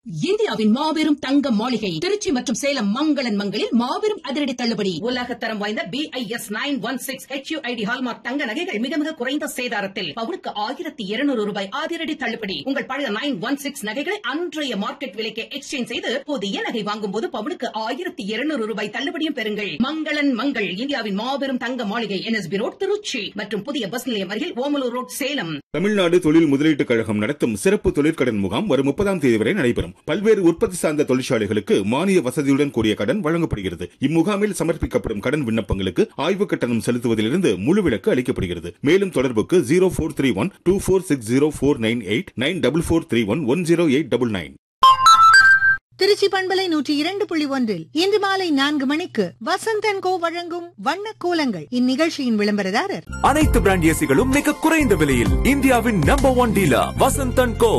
இந்தியாவின் மாபெரும் தங்க மாளிகை திருச்சி மற்றும் சேலம் மங்களன் மங்களில் மாபெரும் அதிரடி தள்ளுபடி உலகத்தரம் வாய்ந்த B I S nine one six HUID hallmark தங்க நகைகள் மிக மிக குறைந்த சேதாரத்தில் பவுனுக்கு ஆயிரத்தி இருநூறு ரூபாய் அதிரடி தள்ளுபடி உங்கள் பழைய நைன் ஒன் சிக்ஸ் நகைகளை அன்றைய மார்க்கெட் விலைக்கு எக்ஸ்சேஞ்ச் செய்து புதிய நகை வாங்கும் போது பவுனுக்கு ஆயிரத்தி இருநூறு ரூபாய் தள்ளுபடியும் பெறுங்கள் மங்களன் மங்கள் இந்தியாவின் மாபெரும் தங்க மாளிகை என்எஸ்பி ரோட் திருச்சி மற்றும் புதிய பஸ் நிலையம் அருகில் ஓமலூர் ரோட் சேலம் தமிழ்நாடு தொழில் முதலீட்டுக் கழகம் நடத்தும் சிறப்பு தொழிற்கடன் முகாம் வரும் முப்பதாம் தேதி வரை நடைபெறும் பல்வேறு உற்பத்தி சார்ந்த தொழிற்சாலைகளுக்கு மானிய வசதியுடன் கூடிய கடன் வழங்கப்படுகிறது இம்முகாமில் சமர்ப்பிக்கப்படும் கடன் விண்ணப்பங்களுக்கு ஆய்வு கட்டணம் செலுத்துவதிலிருந்து முழுவிலக்கு அளிக்கப்படுகிறது மேலும் தொடர்புக்கு zero four three one two four six zero four nine eight nine double four three one one zero eight double nine Trichy பண்பலை நூற்றி இரண்டு புள்ளி ஒன்றில் இன்று மாலை நான்கு மணிக்கு வசந்தன் கோ வழங்கும் வண்ண கோலங்கள் இந்நிகழ்ச்சியின் விளம்பரதாரர் அனைத்து பிராண்ட் ஏசிகளும் மிக குறைந்த விலையில் இந்தியாவின் number one dealer Vasanthan co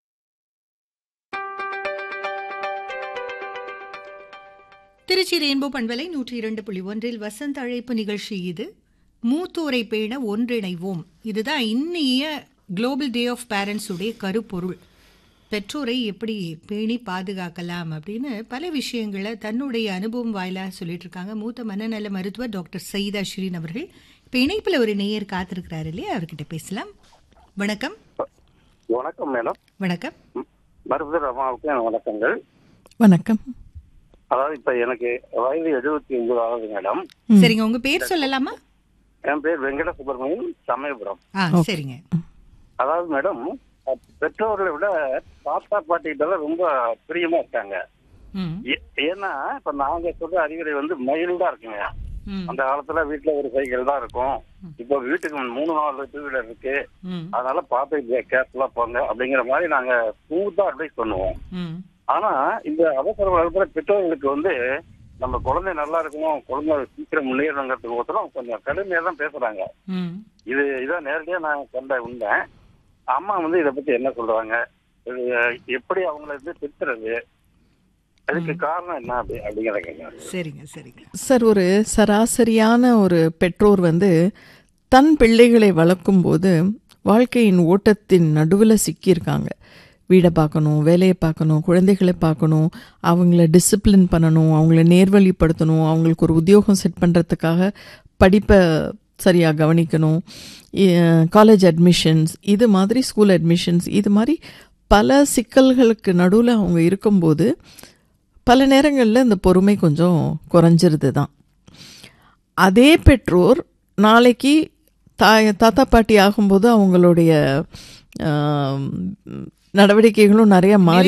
Trichy rainbow பண்பலை நூற்றி இரண்டு புள்ளி ஒன்றில் வசந்த அழைப்பு நிகழ்ச்சி இது மூத்தோரை பேண ஒன்றிணைவோம் இதுதான் இன்னைய குளோபல் டே ஆஃப் பேரண்ட்ஸ் உடைய கருப்பொருள் பெற்றோரை எப்படி பேணி பாதுகாக்கலாம் அப்படின்னு பல விஷயங்களை தன்னுடைய அனுபவம் வாயிலாக சொல்லிட்டு இருக்காங்க மூத்த மனநல மருத்துவர் டாக்டர் சயீதா ஷிரீன் அவர்கள் இப்போ இணைப்பில் ஒரு நேயர் காத்திருக்கிறாரு இல்லையா அவர்கிட்ட பேசலாம் வணக்கம் வணக்கம் மேடம் வணக்கம் மருத்துவர் அம்மாவுக்கு என் வணக்கங்கள் வணக்கம் அதாவது இப்ப எனக்கு வயது எழுபத்தி ஒன்பது ஆகுது மேடம் சரிங்க உங்க பேர் சொல்லலாமா என் பேர் வெங்கட சுப்பிரமணியன் சமயபுரம் ஆ சரிங்க அதாவது மேடம் பெற்றோர்களை விட தாத்தா பாட்டிகிட்ட தான் ரொம்ப பிரியமா இருக்காங்க ம் ஏ- ஏன்னா இப்ப நாங்க சொல்ற அறிவுரை வந்து மைல்டா இருக்குங்க ம் அந்த காலத்துல வீட்டுல ஒரு சைக்கிள் தான் இருக்கும் இப்போ வீட்டுக்கு மூணு நாலு டூ வீலர் இருக்கு ம் அதனால பார்த்து கேர்ஃபுல்லா போங்க அப்படிங்கிற மாதிரி நாங்க ஸ்மூத்தா அட்வைஸ் பண்ணுவோம் ம் ஆனா இந்த அவசர வளர்ப்புற பெற்றோர்களுக்கு வந்து நம்ம குழந்தை நல்லா இருக்கணும் குழந்தை சீக்கிரம் முன்னேறணுங்கிறதுக்கு ஒருத்தரும் கொஞ்சம் கடுமையா தான் பேசுறாங்க ம் இது இதான் நேரடியா நான் கண்ட உண்மை அம்மா வந்து இதை பத்தி என்ன சொல்றாங்க இது எப்படி அவங்கள வந்து திருத்துறது அதுக்கு காரணம் என்ன அப்படி அப்படிங்கிற கேட்க சரிங்க சரிங்க சார் ஒரு சராசரியான ஒரு பெற்றோர் வந்து தன் பிள்ளைகளை வளர்க்கும்போது வாழ்க்கையின் ஓட்டத்தின் நடுவில் சிக்கியிருக்காங்க வீடை பார்க்கணும் வேலையை பார்க்கணும் குழந்தைகளை பார்க்கணும் அவங்கள டிசிப்ளின் பண்ணணும் அவங்கள நேர்வழிப்படுத்தணும் அவங்களுக்கு ஒரு உத்தியோகம் செட் பண்ணுறதுக்காக படிப்பை சரியாக கவனிக்கணும் காலேஜ் அட்மிஷன்ஸ் இது மாதிரி ஸ்கூல் அட்மிஷன்ஸ் இது மாதிரி பல சிக்கல்களுக்கு நடுவில் அவங்க இருக்கும்போது பல நேரங்களில் இந்த பொறுமை கொஞ்சம் குறைஞ்சிருது தான் அதே பெற்றோர் நாளைக்கு தாய் தாத்தா பாட்டி ஆகும்போது அவங்களுடைய ஆம், நடவடிக்கைகளும் நிறைய மாறி